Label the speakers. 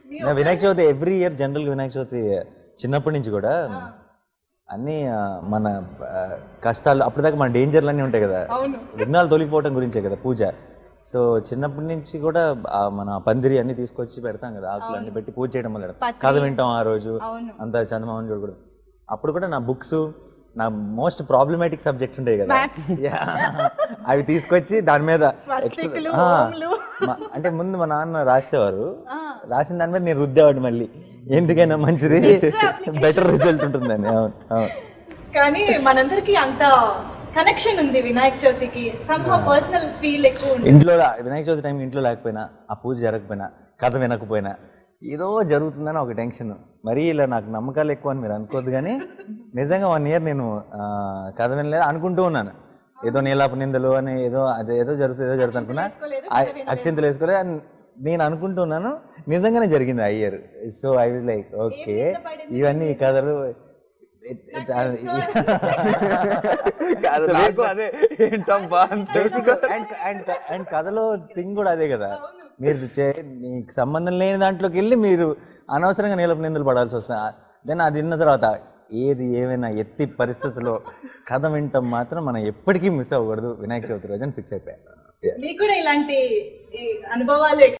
Speaker 1: నా Vinayaka Chavithi every year జనరల్గా వినాయక చవితి చిన్నప్పటి నుంచి కూడా అన్నీ ఆ, మన ఆ, కష్టాలు అప్పటిదాకా మన డేంజర్లు అన్నీ ఉంటాయి కదా
Speaker 2: అవును
Speaker 1: విఘ్నాలు తొలగిపోవటం గురించే కదా పూజ సో చిన్నప్పటి నుంచి కూడా ఆ మన పందిరి అన్ని తీసుకొచ్చి పెడతాం కదా ఆకులు అన్ని పెట్టి పూజ చేయడం వల్ల కథ వింటాం ఆ రోజు
Speaker 2: అవును.
Speaker 1: అంతా చందమామని చూడకూడదు అప్పుడు కూడా నా బుక్స్ నా మోస్ట్ ప్రాబ్లమేటిక్ సబ్జెక్ట్స్ ఉంటాయి కదా Yeah. అవి తీసుకొచ్చి దాని మీద
Speaker 2: స్వస్తికులు,
Speaker 1: ఆ,
Speaker 2: ఓంలు.
Speaker 1: మా- అంటే ముందు మా నాన్న రాసేవారు రాసిన దాని మీద నేను రుద్దేవాడు మళ్ళీ ఎందుకైనా మంచిది బెటర్ రిజల్ట్ ఉంటుందని అవును అవును
Speaker 2: కానీ మనందరికి అంత కనెక్షన్ ఉంది వినాయక చవితికి సమ్ పర్సనల్ ఫీల్ ఎక్కువ ఉంది
Speaker 1: ఇంట్లో రా- వినాయక చవితి టైం ఇంట్లో లేకపోయినా ఆ పూజ జరగకపోయినా కథ వినకపోయినా ఏదో జరుగుతుందని ఒక టెన్షన్ మరీ ఇలా నాకు నమ్మకాలు ఎక్కువ అని మీరు అనుకోవద్దు కానీ నిజంగా వన్ ఇయర్ నేను ఆ, కథ వినలేదు అనుకుంటూ ఉన్నాను ఏదో నీలాప నిందలు అని ఏదో అదే ఏదో జరుగుతుంది ఏదో జరుగుతుంది అనుకున్నా ఆ- అక్షింతలు వేసుకోలేదు అని నేను అనుకుంటున్నాను నిజంగానే జరిగింది ఆ year so I was like okay ఇవన్నీ ఈ కథలు
Speaker 3: నాకు అదే ఏంటబ్బా
Speaker 1: బేసిక్ అండ్ అండ్ అండ్ కథలో థింగ్ కూడా అదే కదా మీరు చే- మీకు సంబంధం లేని దాంట్లోకి వెళ్ళి మీరు అనవసరంగా నీలపు నిందలు పడాల్సి వస్తుంది దెన్ అది విన్న తర్వాత ఏది ఏమైనా ఎత్తి పరిస్థితిలో కథ వింటాం మాత్రం మనం ఎప్పటికీ మిస్ అవ్వకూడదు వినాయక చవితి రోజు అని ఫిక్స్ అయిపోయాను
Speaker 2: మీకు కూడా ఇలాంటి ఈ అనుభవాలు